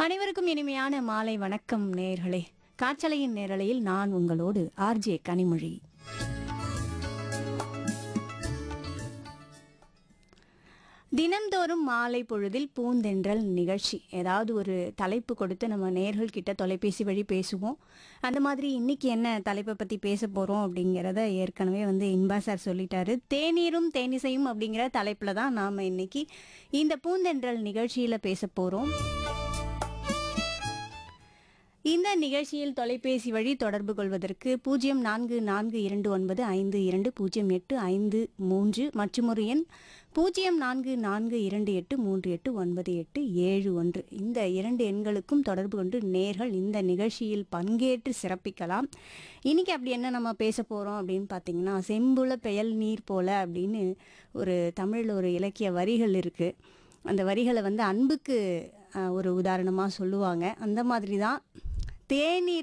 அனைவருக்கும் இனிமையான மாலை வணக்கம் நேயர்களே காற்றலையின் நேரலையில் நான் உங்களோடு ஆர்ஜே கனிமொழி தினம்தோறும் மாலை பொழுதில் பூந்தென்றல் நிகழ்ச்சி ஏதாவது ஒரு தலைப்பு கொடுத்து நம்ம நேர்கள் கிட்ட தொலைபேசி வழி பேசுவோம் அந்த மாதிரி இன்னைக்கு என்ன தலைப்பை பற்றி பேச போகிறோம் அப்படிங்கிறத ஏற்கனவே வந்து இன்பா சார் சொல்லிட்டாரு தேநீரும் தேனிசையும் அப்படிங்கிற தலைப்பில் தான் நாம் இன்னைக்கு இந்த பூந்தென்றல் நிகழ்ச்சியில் பேச போகிறோம் இந்த நிகழ்ச்சியில் தொலைபேசி வழி தொடர்பு கொள்வதற்கு பூஜ்ஜியம் நான்கு நான்கு இரண்டு ஒன்பது ஐந்து இரண்டு பூஜ்ஜியம் எட்டு ஐந்து மூன்று மற்றும் ஒரு எண் பூஜ்ஜியம் நான்கு நான்கு இரண்டு எட்டு மூன்று எட்டு ஒன்பது எட்டு ஏழு ஒன்று இந்த இரண்டு எண்களுக்கும் தொடர்பு கொண்டு நேர்கள் இந்த நிகழ்ச்சியில் பங்கேற்று சிறப்பிக்கலாம் இன்னைக்கு அப்படி என்ன நம்ம பேச போகிறோம் அப்படின்னு பார்த்தீங்கன்னா செம்புல பெயல் நீர் போல அப்படின்னு ஒரு தமிழில் ஒரு இலக்கிய வரிகள் இருக்குது அந்த வரிகளை வந்து அன்புக்கு அஹ், ஒரு உதாரணமாக சொல்லுவாங்க அந்த மாதிரி தான் தேநீர்